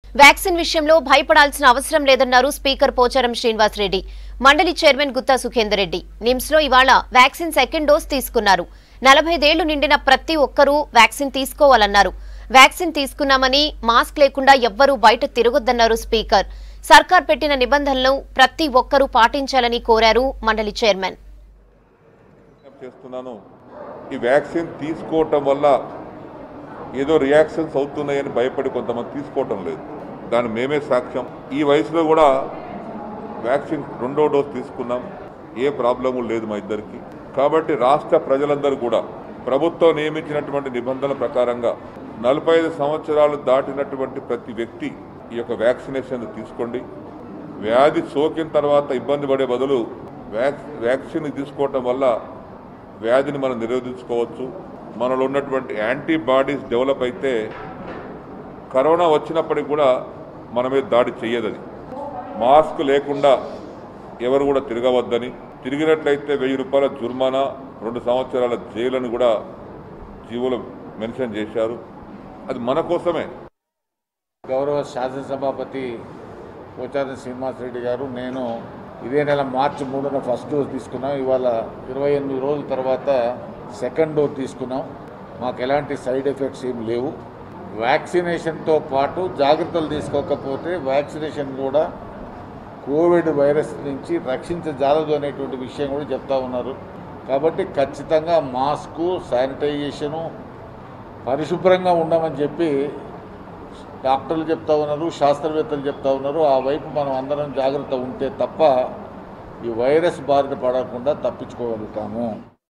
vaccine విషయంలో భయపడాల్సిన అవసరం లేదన్నారు స్పీకర్ పోచారం శ్రీనివాసరెడ్డి మండలి చైర్మన్ గుత్తా సుఖేందర్ రెడ్డి నిమ్స్ లో ఇవాళ వ్యాక్సిన్ సెకండ్ డోస్ తీసుకున్నారు నలభైదేళ్లు నిండిన ప్రతి ఒక్కరూ వ్యాక్సిన్ తీసుకోవాలన్నారు వ్యాక్సిన్ తీసుకున్నామని మాస్క్ లేకుండా ఎవ్వరూ బయట తిరగొద్దన్నారు స్పీకర్ సర్కార్ పెట్టిన నిబంధనలను ప్రతి ఒక్కరూ పాటించాలని కోరారు మండలి చైర్మన్ విజ్ఞప్తి చేస్తున్నాను ఈ వ్యాక్సిన్ తీసుకోవటం వల్ల ఏదో రియాక్షన్స్ అవుతున్నాయని భయపడి కొంతమంది తీసుకోవటం లేదు దాని మేమే సాక్ష్యం ఈ వయసులో కూడా వ్యాక్సిన్ రెండో డోస్ తీసుకున్నాం ఏ ప్రాబ్లము లేదు మా ఇద్దరికి కాబట్టి రాష్ట్ర ప్రజలందరూ కూడా ప్రభుత్వం నియమించినటువంటి నిబంధనల ప్రకారంగా నలభై ఐదు సంవత్సరాలు దాటినటువంటి ప్రతి వ్యక్తి ఈ యొక్క వ్యాక్సినేషన్ తీసుకోండి వ్యాధి సోకిన తర్వాత ఇబ్బంది పడే బదులు వ్యాక్ వ్యాక్సిన్ తీసుకోవటం వల్ల వ్యాధిని మనం నిరోధించుకోవచ్చు మనలో ఉన్నటువంటి యాంటీబాడీస్ డెవలప్ అయితే కరోనా వచ్చినప్పటికి కూడా మన మీద దాడి చెయ్యదని మాస్క్ లేకుండా ఎవరు కూడా తిరగవద్దని తిరిగినట్లయితే వెయ్యి రూపాయల జుర్మానా రెండు సంవత్సరాల జైలుని కూడా జీవోలో మెన్షన్ చేశారు అది మన కోసమే గౌరవ శాసనసభాపతి పోచారం శ్రీనివాసరెడ్డి గారు నేను ఇదే నెల మార్చి మూడున ఫస్ట్ డోస్ తీసుకున్నాం ఇవాళ ఇరవై ఎనిమిది రోజుల తర్వాత సెకండ్ డోస్ తీసుకున్నాం మాకు ఎలాంటి సైడ్ ఎఫెక్ట్స్ ఏం లేవు వ్యాక్సినేషన్తో పాటు జాగ్రత్తలు తీసుకోకపోతే వ్యాక్సినేషన్ కూడా కోవిడ్ వైరస్ నుంచి రక్షించజాలదు అనేటువంటి విషయం కూడా చెప్తా ఉన్నారు కాబట్టి ఖచ్చితంగా మాస్కు శానిటైజేషను పరిశుభ్రంగా ఉండమని చెప్పి డాక్టర్లు చెప్తా ఉన్నారు శాస్త్రవేత్తలు చెప్తా ఉన్నారు ఆ వైపు మనం అందరం జాగ్రత్త ఉంటే తప్ప ఈ వైరస్ బారిన పడకుండా తప్పించుకోగలుగుతాము